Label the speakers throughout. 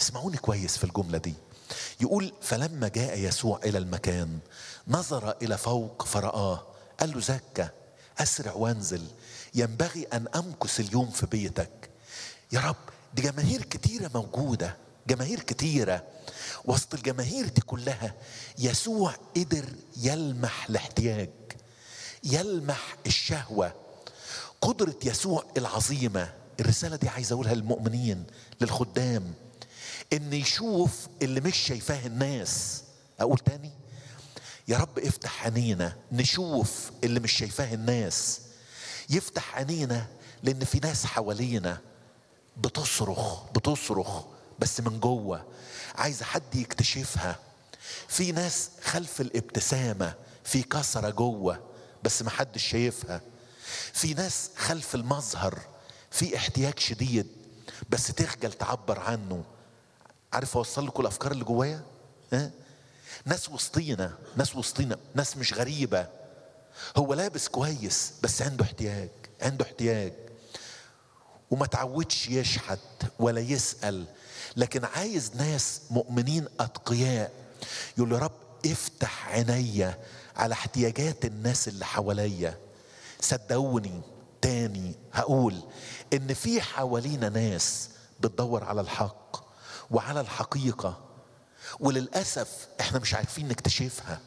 Speaker 1: اسمعوني كويس في الجملة دي يقول فلما جاء يسوع إلى المكان نظر إلى فوق فرآه قال له زكى أسرع وانزل ينبغي أن أمكث اليوم في بيتك يا رب دي جماهير كتيرة موجودة جماهير كتيرة وسط الجماهير دي كلها يسوع قدر يلمح الاحتياج يلمح الشهوة قدرة يسوع العظيمة الرسالة دي عايز أقولها للمؤمنين للخدام إن يشوف اللي مش شايفاه الناس أقول تاني يا رب افتح عينينا نشوف اللي مش شايفاه الناس يفتح عينينا لأن في ناس حوالينا بتصرخ بتصرخ بس من جوه عايزة حد يكتشفها في ناس خلف الابتسامة في كسرة جوه بس محدش شايفها في ناس خلف المظهر في احتياج شديد بس تخجل تعبر عنه عارف اوصل لكم الافكار اللي جوايا ها ناس وسطينا ناس وسطينا ناس مش غريبه هو لابس كويس بس عنده احتياج عنده احتياج وما تعودش يشحت ولا يسأل لكن عايز ناس مؤمنين أتقياء يقول له رب افتح عينيا على احتياجات الناس اللي حواليا صدقوني تاني هقول ان في حوالينا ناس بتدور على الحق وعلى الحقيقة وللأسف احنا مش عارفين نكتشفها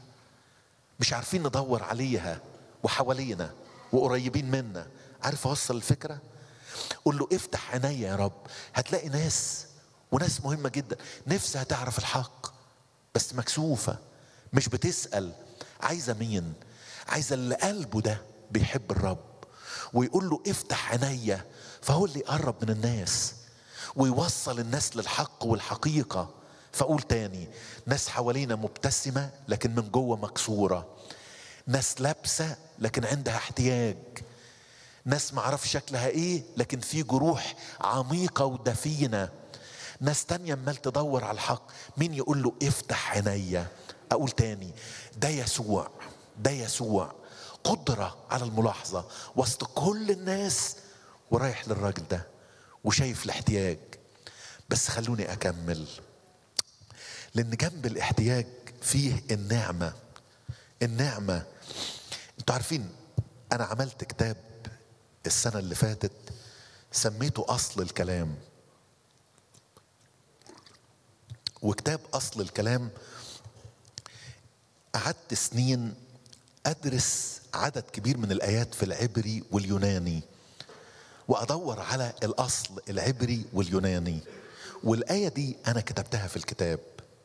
Speaker 1: مش عارفين ندور عليها وحوالينا وقريبين منا عارف اوصل الفكره قول له افتح عينيا يا رب هتلاقي ناس وناس مهمه جدا نفسها تعرف الحق بس مكسوفه مش بتسال عايزه مين عايزه اللي قلبه ده بيحب الرب ويقول له افتح عينيا فهو اللي يقرب من الناس ويوصل الناس للحق والحقيقه فاقول تاني ناس حوالينا مبتسمه لكن من جوه مكسوره ناس لابسه لكن عندها احتياج ناس معرفش شكلها ايه لكن في جروح عميقه ودفينه ناس تانية عمال تدور على الحق مين يقول له افتح عينيا اقول تاني ده يسوع ده يسوع قدرة على الملاحظة وسط كل الناس ورايح للراجل ده وشايف الاحتياج بس خلوني اكمل لان جنب الاحتياج فيه النعمه النعمه انتوا عارفين انا عملت كتاب السنه اللي فاتت سميته اصل الكلام وكتاب اصل الكلام قعدت سنين ادرس عدد كبير من الايات في العبري واليوناني وادور على الاصل العبري واليوناني والايه دي انا كتبتها في الكتاب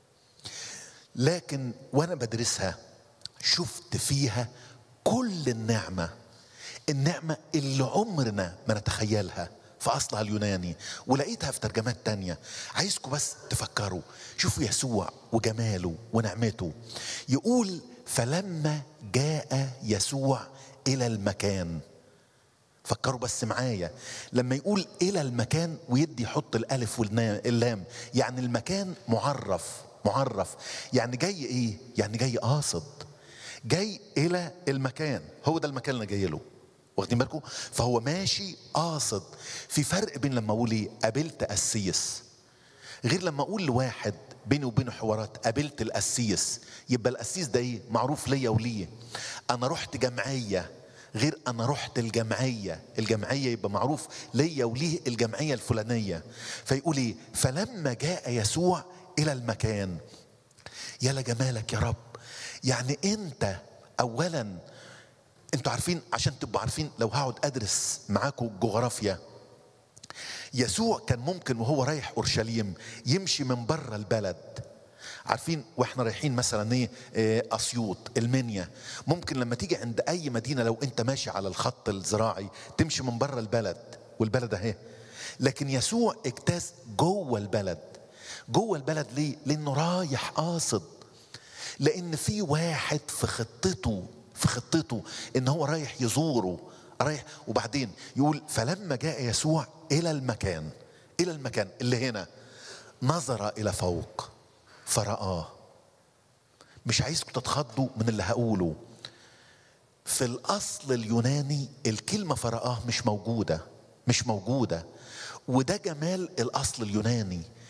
Speaker 1: لكن وانا بدرسها شفت فيها كل النعمه النعمه اللي عمرنا ما نتخيلها في اصلها اليوناني ولقيتها في ترجمات تانية عايزكم بس تفكروا شوفوا يسوع وجماله ونعمته يقول فلما جاء يسوع الى المكان فكروا بس معايا لما يقول الى المكان ويدي يحط الالف واللام يعني المكان معرف معرف يعني جاي ايه يعني جاي قاصد جاي الى المكان هو ده المكان اللي جاي له واخدين بالكم فهو ماشي قاصد في فرق بين لما اقول ايه قابلت قسيس غير لما اقول لواحد بيني وبينه حوارات قابلت القسيس يبقى القسيس ده ايه معروف ليا وليه انا رحت جمعيه غير انا رحت الجمعيه الجمعيه يبقى معروف ليا وليه الجمعيه الفلانيه فيقول ايه فلما جاء يسوع الى المكان يا لجمالك يا رب يعني انت اولا انتوا عارفين عشان تبقوا عارفين لو هقعد ادرس معاكم جغرافيا يسوع كان ممكن وهو رايح اورشليم يمشي من بره البلد عارفين واحنا رايحين مثلا ايه اسيوط المنيا ممكن لما تيجي عند اي مدينه لو انت ماشي على الخط الزراعي تمشي من بره البلد والبلد اهي لكن يسوع اجتاز جوه البلد جوه البلد ليه لانه رايح قاصد لان في واحد في خطته في خطته ان هو رايح يزوره رايح وبعدين يقول فلما جاء يسوع الى المكان الى المكان اللي هنا نظر الى فوق فرآه مش عايزكم تتخضوا من اللي هقوله في الاصل اليوناني الكلمه فرآه مش موجوده مش موجوده وده جمال الاصل اليوناني